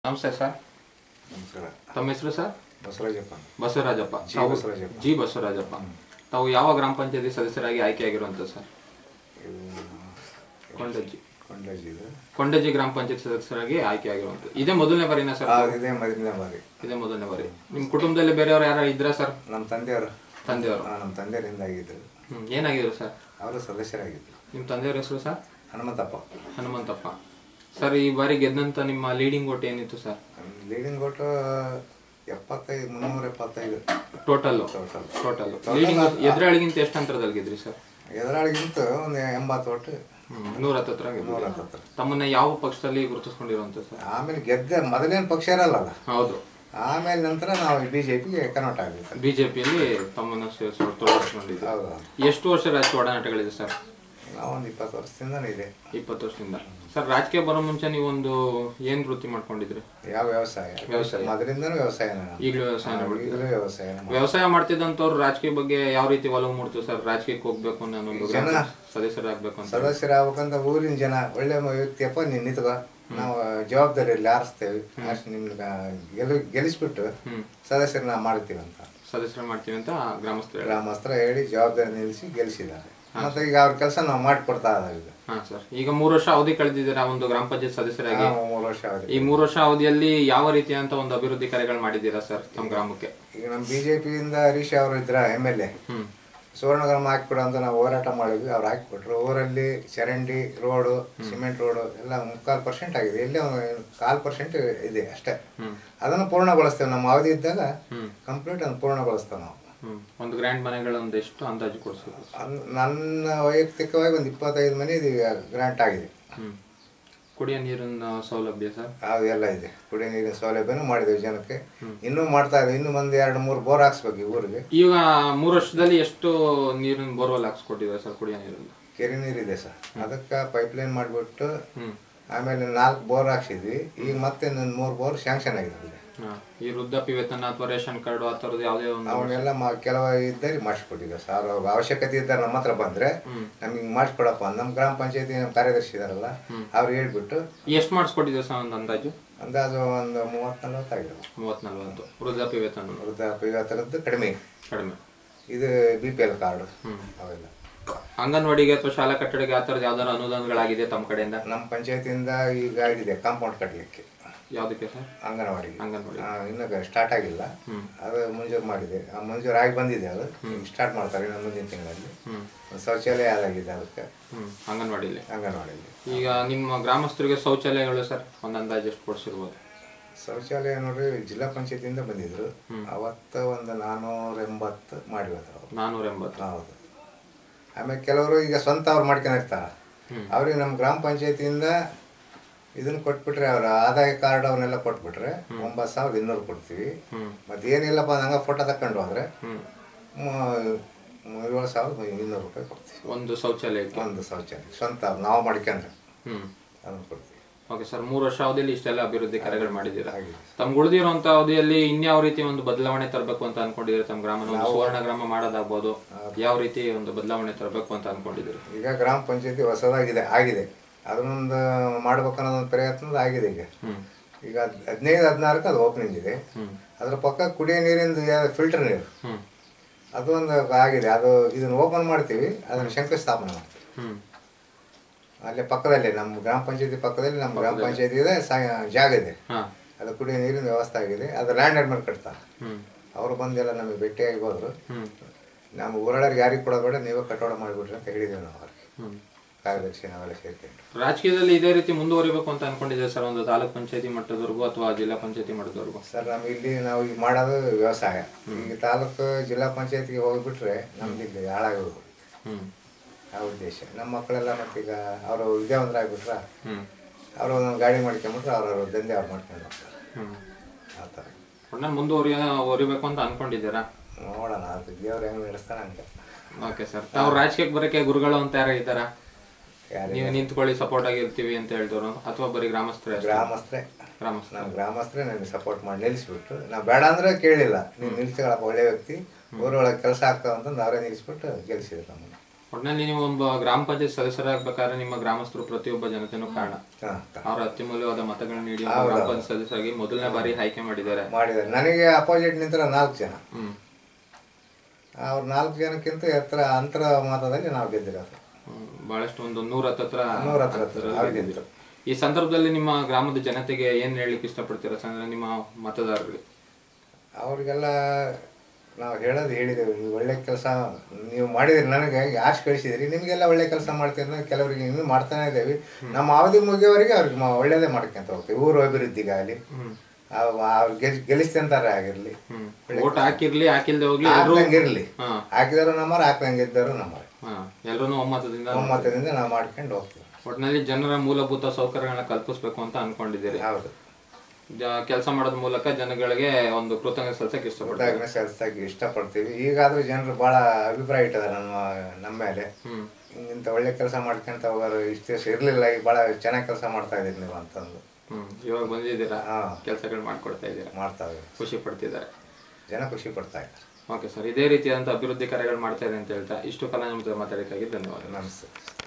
ನಮಸ್ತೆ ಸರ್ ನಮಸ್ಕಾರ ತಮ್ಮ ಹೆಸರು ಸರ್ ಬಸವರಾಜಪ್ಪ ಬಸವರಾಜಪ್ಪ ಜಿ ತಾವು- ಬಸವರಾಜಪ್ಪ. ಜಿ ಬಸವರಾಜಪ್ಪ ತಾವು ಯಾವ ಗ್ರಾಮ ಪಂಚಾಯತಿ ಸದಸ್ಯರಾಗಿ ಆಯ್ಕೆಯಾಗಿರುವಂತ ಸರ್ ಇದು ಕೊಂಡಜ್ಜಿ ಕೊಂಡಜ್ಜಿ ಇದು ಕೊಂಡಜ್ಜಿ ಗ್ರಾಮ ಪಂಚಾಯತ್ ಸದಸ್ಯರಾಗಿ ಆಯ್ಕೆಯಾಗಿರುವಂತ ಇದೇ ಮೊದಲನೇ ಬಾರಿನಾ ಸರ್ ಆ, ಇದೇ ಮೊದಲನೇ ಬಾರಿ ಇದೇ ಮೊದಲನೇ ಬಾರಿ ನಿಮ್ಮ ಕುಟುಂಬದಲ್ಲಿ ಬೇರೆಯವರು ಯಾರು ಇದ್ರಾ ಸರ್ ನಮ್ಮ ತಂದೆಯವರು ತಂದೆಯವರು ಆ, ನಮ್ಮ ತಂದೆಯವರಿಂದ ಆಗಿದ್ರು ಹ್ಮ್ ಏನಾಗಿದ್ರು ಸರ್ ಅವರು ಸದಸ್ಯರಾಗಿದ್ರು ನಿಮ್ಮ ತಂದೆಯವ್ರ ಹೆಸರು ಸರ್ ಹನುಮಂತಪ್ಪ ಹನುಮಂತಪ್ಪ ಸರ್ ಈ ಬಾರಿ ಗೆದ್ದಂತ ನಿಮ್ಮ ಲೀಡಿಂಗ್ ಓಟ್ ಏನಿತ್ತು ಸರ್ ಲೀಡಿಂಗ್ ಒಟ್ಟು ಎಪ್ಪತ್ತೈದು ಮುನ್ನೂರ ಎಪ್ಪತ್ತೈದು ಟೋಟಲ್ ಟೋಟಲ್ ಟೋಟಲ್ ಲೀಡಿಂಗ್ ಎದುರಾಳಿಗಿಂತ ಎಷ್ಟು ಅಂತರದಲ್ಲಿ ಗೆದ್ರಿ ಸರ್ ಎದುರಾಳಿಗಿಂತ ಒಂದು ಎಂಬತ್ತು ಒಟ್ಟು ನೂರ ಹತ್ತತ್ರ ಗೆದ್ರಿ. ನೂರ ಹತ್ತತ್ರ ತಮ್ಮನ್ನ ಯಾವ ಪಕ್ಷದಲ್ಲಿ ಗುರುತಿಸ್ಕೊಂಡಿರುವಂತ ಸರ್ ಆಮೇಲೆ ಗೆದ್ದ ಮೊದಲೇನು ಪಕ್ಷ ಇರಲ್ಲ ಅಲ್ಲ ಹೌದು ಆಮೇಲೆ ನಂತರ ನಾವು ಬಿ ಜೆ ಪಿಗೆ ಕನ್ವರ್ಟ್ ಆಗಬೇಕು ಬಿಜೆಪಿಯಲ್ಲಿ ತಮ್ಮನ್ನು ಸೇರಿಸೋ ತೊಡಗಿಸ್ಕೊಂಡಿದ್ದೀವಿ ಹೌದು ಎಷ್ಟು ವರ್ಷ ರಾಜಕೀಯ ಒಡನಾಟಗಳಿದೆ ಸರ್ ನಾವು ಒಂದು ಇಪ್ಪತ್ತು ವರ್ಷದಿಂದನೇ ಇದೆ ಇಪ್ಪತ್ತು ವರ್ಷದಿಂದ ಸರ್ ರಾಜಕೀಯ ಬರೋ ಮುಂಚೆ ನೀವು ಒಂದು ಏನ್ ವೃತ್ತಿ ಮಾಡ್ಕೊಂಡಿದ್ರಿ ಯಾವ ವ್ಯವಸಾಯ ವ್ಯವಸಾಯ. ಮೊದಲಿಂದನೂ ವ್ಯವಸಾಯನ ಈಗಲೂ ವ್ಯವಸಾಯ ಮಾಡ್ತೀರಾ ಈಗಲೂ ವ್ಯವಸಾಯನ ಮಾಡ್ತೀವಿ. ವ್ಯವಸಾಯ ಮಾಡ್ತಿದ್ದಂಥವ್ರು ರಾಜಕೀಯ ಬಗ್ಗೆ ಯಾವ ರೀತಿ ಒಲವು ಮೂಡ್ತು ಸರ್ ರಾಜಕೀಯಕ್ಕೆ ಹೋಗ್ಬೇಕು ಅನ್ನೋ ಒಂದು ಜನ- ಸದಸ್ಯರಾಗಬೇಕು ಅಂತ ಸದಸ್ಯರಾಗ್ಬೇಕಂತ ಊರಿನ ಜನ ಒಳ್ಳೆ ಮ- ವ್ಯಕ್ತಿಯಪ್ಪ ನೀನು ನಿಂತ್ಕೋ ನಾವು ಜವಾಬ್ದಾರಿಯಲ್ಲಿ ಆರಿಸ್ತೇವೆ ಅಷ್ಟು ನಿಮ್ಗೆ ಗೆಲ್ ಗೆಲ್ಲಿಸ್ಬಿಟ್ಟು ಹ್ಮ್ ಸದಸ್ಯರು ನಾವು ಮಾಡ್ತೀವಿ ಅಂತ ಸದಸ್ಯರು ಮಾಡ್ತೀವಿ ಅಂತ ಗ್ರಾಮಸ್ಥರು ಹೇಳಿ ಗ್ರಾಮಸ್ಥರ ಹೇಳಿ ಜವಾಬ್ದಾರಿ ನಿಲ್ಲಿಸಿ ಗೆಲ್ಲಿಸಿದ್ದಾರೆ ಮತ್ತೆ ಈಗ ಅವ್ರ ಕೆಲಸ ನಾವು ಮಾಡಿಕೊಡ್ತಾ ಇದ್ದಾವೆ ಈಗ ಹಾ ಸರ್ ಈಗ ಮೂರು ವರ್ಷ ಅವಧಿ ಕಳೆದಿದ್ದೀರಾ ಒಂದು ಗ್ರಾಮ ಪಂಚಾಯತ್ ಸದಸ್ಯರಾಗಿ ನಾವು ಮೂರು ವರ್ಷ ಆಗಿದೆ ಈ ಮೂರು ವರ್ಷ ಅವಧಿಯಲ್ಲಿ ಯಾವ ರೀತಿಯಂತ ಒಂದು ಅಭಿವೃದ್ಧಿ ಕಾರ್ಯಗಳು ಮಾಡಿದ್ದೀರಾ ಸರ್ ನಮ್ಮ ಗ್ರಾಮಕ್ಕೆ ಈಗ ನಮ್ಮ ಬಿ ಜೆ ಪಿಯಿಂದ ಹರೀಶ್ ಅವರು ಇದ್ರ ಎಮ್ ಎಲ್ ಎ ಹ್ಮ್ ಸುವರ್ಣಗ್ರಾಮ ಹಾಕಿಕೊಡು ಅಂತ ನಾವು ಹೋರಾಟ ಮಾಡಿದ್ವಿ ಅವ್ರು ಹಾಕಿಕೊಟ್ರು ಊರಲ್ಲಿ ಚರಂಡಿ ರೋಡು ಸಿಮೆಂಟ್ ರೋಡು ಎಲ್ಲ ಮುಕ್ಕಾಲು ಪರ್ಸೆಂಟ್ ಆಗಿದೆ ಎಲ್ಲೇ ಒಂದು ಕಾಲು ಪರ್ಸೆಂಟ್ ಇದೆ ಅಷ್ಟೇ ಹ್ಮ್ ಅದನ್ನು ಪೂರ್ಣಗೊಳಿಸ್ತೇವೆ ನಮ್ಮ ಅವಧಿ ಇದ್ದಾಗ ಹ್ಮ್ ಕಂಪ್ಲೀಟ್ ಅದನ್ನು ಪೂರ್ಣಗೊಳಿಸ್ತೇವೆ ನಾವು ಹ್ಮ್ ಒಂದು ಗ್ರ್ಯಾಂಡ್ ಮನೆಗಳ ಒಂದು ಎಷ್ಟು ಅಂದಾಜು ಕೊಡಿಸ್ಬೇಕು ಅನ್- ನನ್ನ ವೈಯಕ್ತಿಕವಾಗಿ ಒಂದು ಇಪ್ಪತ್ತೈದು ಮನೆ ಇದು ಗ್ರಾಂಟ್ ಆಗಿದೆ ಹ್ಮ್ ಕುಡಿಯೋ ನೀರಿನ ಸೌಲಭ್ಯ ಸರ್ ಅದು ಎಲ್ಲ ಇದೆ ಕುಡಿಯೋ ನೀರಿನ ಸೌಲಭ್ಯನೂ ಮಾಡಿದ್ದೇವೆ ಜನಕ್ಕೆ ಇನ್ನೂ ಮಾಡ್ತಾ ಇದ್ದೀವಿ ಇನ್ನೂ ಒಂದು ಎರಡು ಮೂರು ಬೋರ್ ಹಾಕ್ಸ್ಬೇಕು ಈ ಊರಿಗೆ ಈಗ ಮೂರು ವರ್ಷದಲ್ಲಿ ಎಷ್ಟು ನೀರಿನ ಬೋರ್ವೆಲ್ ಹಾಕ್ಸ್ಕೊಟ್ಟಿದ್ದಾರೆ ಸರ್ ಕುಡಿಯೋ ನೀರಿನ ಕೆರೆ ನೀರಿದೆ ಸರ್ ಅದಕ್ಕೆ ಪೈಪ್ಲೈನ್ ಮಾಡಿಬಿಟ್ಟು ಹ್ಮ್ ಆಮೇಲೆ ನಾಲ್ಕು ಬೋರ್ ಹಾಕ್ಸಿದ್ವಿ ಈಗ ಮತ್ತೆ ಇನ್ನೊಂದು ಮೂರು ಬೋರ್ ಶಾಂಕ್ಷನ್ ಆಗಿದೆ ಹಾ. ಈ ವೃದ್ಧಾಪ್ಯ ವೇತನ ಅಥವಾ ರೇಷನ್ ಕಾರ್ಡು ಆ ಥರದ್ದು ಯಾವುದೇ ಒಂದು ಅವನ್ನೆಲ್ಲ ಮಾ ಕೆಲವು ಇದ್ದರೆ ಮಾಡಿಸ್ಕೊಟ್ಟಿದ್ದಾರೆ ಸರ್ ಅವ್ರ ಅವಶ್ಯಕತೆ ಇದ್ದಾರೆ ನಮ್ಮ ಹತ್ರ ಬಂದರೆ ಹ್ಮ್. ನಮ್ಗೆ ಹಿಂಗೆ ಮಾಡಿಸ್ಕೊಡಪ್ಪ ನಮ್ಮ ಗ್ರಾಮ ಪಂಚಾಯತಿ ನಮ್ಮ ಕಾರ್ಯದರ್ಶಿ ಇದಾರಲ್ಲ ಅವ್ರು ಹೇಳ್ಬಿಟ್ಟು ಎಷ್ಟು ಮಾಡಿಸ್ಕೊಟ್ಟಿದೆ ಸರ್ ಒಂದು ಅಂದಾಜು ಅಂದಾಜು ಒಂದು ಮೂವತ್ತು ನಲ್ವತ್ತು ಆಗಿದೆ ಮೂವತ್ತ್ ನಲ್ವತ್ತು ವೃದ್ಧಾಪ್ಯ ವೇತನ ವೃದ್ಧಾಪ್ಯ ಆ ಥರದ್ದು ಕಡಿಮೆ ಕಡಿಮೆ ಇದು ಬಿ ಪಿ ಎಲ್ ಕಾರ್ಡು ಹ್ಮ್ ಅವೆಲ್ಲ ಅಂಗನವಾಡಿಗೆ ಅಥವಾ ಶಾಲಾ ಕಟ್ಟಡಕ್ಕೆ ಆ ಥರದ್ದು ಯಾವ್ದಾರು ಅನುದಾನಗಳಾಗಿದೆ ತಮ್ಮ ಕಡೆಯಿಂದ ನಮ್ಮ ಪಂಚಾಯತಿಯಿಂದ ಈಗ ಆಗಿದೆ ಕಾಂಪೌಂಡ್ ಕಟ್ಟಲಿಕ್ಕೆ ಯಾವುದಕ್ಕೆ ಸರ್ ಅಂಗನವಾಡಿಗೆ ಅಂಗನವಾಡಿ ಆ, ಇನ್ನೂ ಸ್ಟಾರ್ಟ್ ಆಗಿಲ್ಲ ಹ್ಮ್. ಅದು ಮಂಜೂರು ಮಾಡಿದೆ ಆ ಮಂಜೂರು ಆಗಿ ಬಂದಿದೆ ಅದು ಸ್ಟಾರ್ಟ್ ಮಾಡ್ತಾರೆ ಇನ್ನು ಮುಂದಿನ ತಿಂಗಳಲ್ಲಿ ಹ್ಮ್ ಒಂದು ಶೌಚಾಲಯ ಆದಾಗಿದೆ ಅದಕ್ಕೆ ಹ್ಮ್ ಅಂಗನವಾಡಿಲಿ ಅಂಗನವಾಡಿಯಲ್ಲಿ ಈಗ ನಿಮ್ಮ ಗ್ರಾಮಸ್ಥರಿಗೆ ಶೌಚಾಲಯಗಳು ಸರ್ ಒಂದು ಅಂದಾಜು ಎಷ್ಟು ಕೊಡ್ಸಿರ್ಬೋದು ಶೌಚಾಲಯ ನೋಡ್ರಿ ಜಿಲ್ಲಾ ಪಂಚಾಯತಿಯಿಂದ ಬಂದಿದ್ರು ಅವತ್ತು ಒಂದು ನಾನ್ನೂರ ಎಂಬತ್ತು ಮಾಡಿರೋದು ಅವರು ನಾನ್ನೂರ ಎಂಬತ್ತು ಹೌದು ಆಮೇಲೆ ಕೆಲವರು ಈಗ ಸ್ವಂತ ಅವ್ರು ಮಾಡ್ಕೊಂಡಿರ್ತಾರ ಹ್ಮ್. ಅವ್ರಿಗೆ ನಮ್ಮ ಗ್ರಾಮ ಪಂಚಾಯತಿಯಿಂದ ಇದನ್ನ ಕೊಟ್ಬಿಟ್ರೆ ಅವ್ರ ಆದಾಯ ಕಾರ್ಡ್ ಅವನ್ನೆಲ್ಲ ಕೊಟ್ಬಿಟ್ರೆ ಒಂಬತ್ತು ಸಾವಿರದ ಇನ್ನೂರು ಕೊಡ್ತೀವಿ ಹ್ಮ್ ಮತ್ತೆ ಏನಿಲ್ಲಪ್ಪ ಹಂಗೆ ಫೋಟೋ ತಕೊಂಡು ಹೋದ್ರೆ ಹ್ಮ್ ಮೂ- ಮೂ- ಏಳು ಸಾವಿರದ ಇನ್ನೂರು ರೂಪಾಯಿ ಕೊಡ್ತೀವಿ ಒಂದು ಶೌಚಾಲಯಕ್ಕೆ ಒಂದು ಶೌಚಾಲಯ ಸ್ವಂತ ನಾವು ಮಾಡ್ಕೊಂಡ್ರೆ ಹ್ಮ್ ಅದನ್ನು ಕೊಡ್ತೀವಿ ಓಕೆ ಸರ್ ಮೂರು ವರ್ಷ ಅವಧಿಯಲ್ಲಿ ಇಷ್ಟೆಲ್ಲ ಅಭಿವೃದ್ಧಿ ಕಾರ್ಯಗಳು ಮಾಡಿದ್ದೀರಾ ಆಗಿದೆ ತಮ್ಗೆ ಉಳಿದಿರುವಂತ ಅವಧಿಯಲ್ಲಿ ಇನ್ಯಾವ ರೀತಿ ಒಂದು ಬದಲಾವಣೆ ತರಬೇಕು ಅಂತ ಅನ್ಕೊಂಡಿದ್ದೀರಿ ತಮ್ಮ ಗ್ರಾಮನ ಒಂದು ಸುವರ್ಣ ಗ್ರಾಮ ಮಾಡೋದಾಗ್ಬೋದು ಯಾವ ರೀತಿ ಒಂದು ಬದಲಾವಣೆ ತರಬೇಕು ಅಂತ ಅನ್ಕೊಂಡಿದ್ದೀರಿ ಈಗ ಗ್ರಾಮ ಪಂಚಾಯತಿ ಹೊಸದಾಗಿದೆ ಆಗಿದೆ ಅದನ್ನೊಂದು ಮಾಡ್ಬೇಕನ್ನೋದೊಂದು ಪ್ರಯತ್ನದ ಆಗಿದೆ ಈಗ ಹ್ಮ್ ಈಗ ಹದ್- ಹದಿನೈದು ಹದಿನಾರಕ್ಕೆ ಅದು ಓಪನಿಂಗ್ ಇದೆ ಹ್ಮ್ ಅದ್ರ ಪಕ್ಕ ಕುಡಿಯೋ ನೀರಿಂದು ಫಿಲ್ಟರ್ ನೀರು ಹ್ಮ್ ಅದು ಒಂದು ಆಗಿದೆ ಅದು ಇದನ್ನು ಓಪನ್ ಮಾಡ್ತೀವಿ ಅದನ್ನು ಶಂಕುಸ್ಥಾಪನೆ ಮಾಡ್ತೀವಿ ಹ್ಮ್ ಅಲ್ಲೇ ಪಕ್ಕದಲ್ಲೇ ನಮ್ಮ ಗ್ರಾಮ ಪಂಚಾಯತಿ ಪಕ್ಕದಲ್ಲಿ ನಮ್ಮ ಗ್ರಾಮ ಪಂಚಾಯತಿ ಇದೆ ಸಾ- ಜಾಗ ಇದೆ ಹಾ ಅದು ಕುಡಿಯೋ ನೀರಿನ ವ್ಯವಸ್ಥೆ ಆಗಿದೆ ಅದು ಲ್ಯಾಂಡ್ ಅಡ್ಮಿಟ್ ಕಟ್ತಾರೆ ಹ್ಮ್ ಅವರು ಬಂದೆಲ್ಲ ನಮಗೆ ಭೇಟಿಯಾಗಿ ಹೋದ್ರು ಹ್ಮ್ ನಮ್ಮ ಊರೊಳಗೆ ಯಾರಿಗೆ ಕೊಡೋದು ಬೇಡ ನೀವೇ ಕಟ್ಟೋಡ ಮಾಡಿಬಿಡ್ರಿ ಅಂತ ಹೇಳಿದ್ದೇವೆ ನಾವು ಅವ್ರಿಗೆ ಹ್ಮ್ ಕಾರ್ಯದರ್ಶಿ ನಾವೆಲ್ಲ ಸೇರ್ಕೊಂಡು ರಾಜಕೀಯದಲ್ಲಿ ಇದೇ ರೀತಿ ಮುಂದುವರಿಬೇಕು ಅಂತ ಅನ್ಕೊಂಡಿದ್ದೀರಾ ಸರ್ ಒಂದು ತಾಲೂಕ್ ಪಂಚಾಯತಿ ಮಟ್ಟದವರೆಗೂ ಅಥವಾ ಜಿಲ್ಲಾ ಪಂಚಾಯತಿ ಮಟ್ಟದವರೆಗೂ ಸರ್ ನಮ್ಗೆ ಇಲ್ಲಿ ನಾವು ಈಗ ಮಾಡೋದು ವ್ಯವಸಾಯ ಈಗ ತಾಲೂಕು ಜಿಲ್ಲಾ ಪಂಚಾಯತಿಗೆ ಹೋಗ್ಬಿಟ್ರೆ ನಮ್ದು ಇಲ್ಲಿ ಹಾಳಾಗಿ ಹೋಗ್ಬಿಡುತ್ತೆ ಹ್ಮ್ ಆ ಉದ್ದೇಶ ನಮ್ಮ ಮಕ್ಕಳೆಲ್ಲ ಮತ್ತೀಗ ಅವರು ವಿದ್ಯಾವಂತರಾಗ್ಬಿಟ್ರೆ ಹ್ಮ್ ಅವರು ಒಂದೊಂದು ಗಾಡಿ ಮಾಡ್ಕೊಂಬಿಟ್ರೆ ಅವ್ರವ್ರ ದಂಧೆ ಅವ್ರು ಮಾಡ್ಕೊಂಡು ಹೋಗ್ತಾರೆ ಹ್ಮ್ ಆ ಥರ ಒಟ್ನಲ್ಲಿ ಮುಂದುವರಿಯ ಹೊರಿಬೇಕು ಅಂತ ಅನ್ಕೊಂಡಿದ್ದೀರಾ ನೋಡೋಣ ಅದು ದೇವ್ರು ಹೆಂಗೆ ನಡೆಸ್ತಾನೆ ಹಂಗೆ ಓಕೆ ಸರ್ ತಾವು ರಾಜಕೀಯಕ್ಕೆ ಬರಕ್ಕೆ ಗುರುಗಳು ಅಂತ ಯಾರು ಇದ್ದಾರಾ ಯಾರು ನೀವು ನಿಂತ್ಕೊಳ್ಳಿ ಸಪೋರ್ಟ್ ಆಗಿರ್ತೀವಿ ಅಂತ ಹೇಳ್ದವ್ರು ಅಥವಾ ಬರೀ ಗ್ರಾಮಸ್ಥರೇ ಅಷ್ಟೇ? ಗ್ರಾಮಸ್ಥರೇ ಗ್ರಾಮಸ್ಥರು ನಮ್ಮ ಗ್ರಾಮಸ್ಥರೇ ನನಗೆ ಸಪೋರ್ಟ್ ಮಾಡಿ ನಿಲ್ಲಿಸ್ಬಿಟ್ಟು ನಾವು ಬೇಡ ಅಂದ್ರೆ ಕೇಳಿಲ್ಲ ನೀನು ನಿಲ್ಸ್ಕೊಳಪ್ಪ ಒಳ್ಳೆ ವ್ಯಕ್ತಿ ಊರೊಳಗೆ ಕೆಲಸ ಆಗ್ತಾವ ಅಂತಂದು ಅವರೇ ನಿಲ್ಲಿಸ್ಬಿಟ್ಟು ಗೆಲ್ಸಿದ್ರು ನಮ್ಮನ್ನು ಒಟ್ಟಿನಲ್ಲಿ ನೀವು ಒಬ್ಬ ಗ್ರಾಮ ಪಂಚಾಯತ್ ಸದಸ್ಯರಾಗಬೇಕಾದ್ರೆ ನಿಮ್ಮ ಗ್ರಾಮಸ್ಥರು ಪ್ರತಿಯೊಬ್ಬ ಜನತೆನೂ ಕಾರಣ ಹಾಂ ಅವರ ಅತ್ಯಮೂಲ್ಯವಾದ ಮತಗಳನ್ನ ನೀಡಿ ಒಬ್ಬ ಗ್ರಾಮ ಪಂಚಾಯತ್ ಸದಸ್ಯರಾಗಿ ಮೊದಲನೇ ಬಾರಿ ಆಯ್ಕೆ ಮಾಡಿದ್ದಾರೆ ಮಾಡಿದ್ದಾರೆ ನನಗೆ ಅಪೋಸಿಟ್ ನಿಂತರ ನಾಲ್ಕು ಜನ ಹ್ಮ್ ಅವ್ರು ನಾಲ್ಕು ಜನಕ್ಕಿಂತ ಎತ್ತರ ಅಂತರ ಮತದಲ್ಲಿ ನಾವು ಗೆದ್ದಿರೋದು ಹ್ಮ್. ಬಹಳಷ್ಟು ಒಂದು ನೂರ ಹತ್ತತ್ರ ನೂರ ಹತ್ರ ಹತ್ರ ಹತ್ತರಲ್ಲಿ ಅವ್ರು ಗೆದ್ದಿದ್ರು. ಈ ಸಂದರ್ಭದಲ್ಲಿ ನಿಮ್ಮ ಗ್ರಾಮದ ಜನತೆಗೆ ಏನ್ ಹೇಳಲಿಕ್ಕೆ ಇಷ್ಟಪಡ್ತೀರಾ ಅಂದ್ರೆ ನಿಮ್ಮ ಮತದಾರರಿಗೆ ಅವ್ರಿಗೆಲ್ಲ ನಾವು ಹೇಳೋದು ಹೇಳಿದ್ದೇವೆ ನೀವು ಒಳ್ಳೆ ಕೆಲಸ ನೀವು ಮಾಡಿದ್ರಿ ನನಗೆ ಯಾರು ಕಳಿಸಿದ್ರಿ ನಿಮಗೆಲ್ಲ ಒಳ್ಳೆ ಕೆಲಸ ಮಾಡ್ತೀರಿ ನಾವು ಕೆಲವರಿಗೆ ಇನ್ನೂ ಮಾಡ್ತಾನೆ ಇದ್ದೇವೆ ನಮ್ಮ ಅವಧಿ ಮುಗಿಯೋವರೆಗೆ ಅವ್ರಿಗೆ ಮ- ಒಳ್ಳೇದೇ ಮಾಡ್ಕೊಂತ ಹೋಗ್ತೀವಿ ಊರು ಅಭಿವೃದ್ಧಿಗಾಗಲಿ ಹ್ಮ್ ಅವ್ರು ಗೆಲ್ ಗೆಲ್ಲಿಸ್ತಂತಾರೆ ಆಗಿರಲಿ ಹ್ಮ್ ಓಟ್ ಹಾಕಿರ್ಲಿ ಹಾಕಿಲ್ದೆ ಹೋಗ್ಲಿ ಎಲ್ರೂ ಹಾಕ್ದಂಗಿರಲಿ ಹಾ ಹಾಕಿದವರು ನಮ್ಮರು ಹಾಕ್ದಂಗಿದ್ದವರು ನಮ್ಮರು ಹಾ ಎಲ್ರೂ ಒಮ್ಮತದಿಂದ ಒಮ್ಮತದಿಂದ ನಾವು ಮಾಡ್ಕೊಂಡು ಹೋಗ್ತೀವಿ ಒಟ್ಟಿನಲ್ಲಿ ಜನರ ಮೂಲಭೂತ ಸೌಕರ್ಯಗಳನ್ನ ಕಲ್ಪಿಸ್ಬೇಕು ಅಂತ ಅನ್ಕೊಂಡಿದ್ದೀರಿ ಹೌದು ಕೆಲಸ ಮಾಡೋದ್ ಮೂಲಕ ಜನಗಳಿಗೆ ಒಂದು ಕೃತಜ್ಞತೆ ಸಲ್ಸಕ್ಕೆ ಇಷ್ಟಪಡ್ತಾರೆ ಉದಾಹರಣೆ ಸಲ್ಲಿಸಕ್ಕೆ ಇಷ್ಟಪಡ್ತೀವಿ ಈಗಾದರೂ ಜನರು ಭಾಳ ಅಭಿಪ್ರಾಯ ಇಟ್ಟಿದ್ದಾರೆ ನಮ್ಮ ನಮ್ಮ ಮೇಲೆ ಹ್ಮ್ ಇಂಥ ಒಳ್ಳೆ ಕೆಲಸ ಮಾಡ್ಕೊಂತ ಹೋಗೋರು ಇಷ್ಟು ದಿವಸ ಇರಲಿಲ್ಲ ಈಗ ಭಾಳ ಚೆನ್ನಾಗಿ ಕೆಲಸ ಮಾಡ್ತಾ ಇದ್ದೀರಿ ನೀವು ಅಂತಂದು ಹ್ಮ್ ಇವಾಗ ಬಂದಿದ್ದೀರಾ ಹಾಂ ಕೆಲಸಗಳು ಮಾಡ್ಕೊಡ್ತಾ ಇದ್ದೀರಾ ಮಾಡ್ತಾ ಇದ್ದೀವಿ ಖುಷಿ ಪಡ್ತಿದ್ದಾರೆ ಜನ ಖುಷಿ ಪಡ್ತಾ ಇದ್ದಾರೆ ಓಕೆ ಸರ್ ಇದೇ ರೀತಿಯಾದಂಥ ಅಭಿವೃದ್ಧಿ ಕಾರ್ಯಗಳು ಮಾಡ್ತಾ ಇದೆ ಅಂತ ಹೇಳ್ತಾ ಇಷ್ಟು ಕಾಲ ನಿಮ್ಮ ಜೊತೆ ಮಾತಾಡೋಕ್ಕಾಗಿ ಧನ್ಯವಾದ ನಮಸ್ತೆ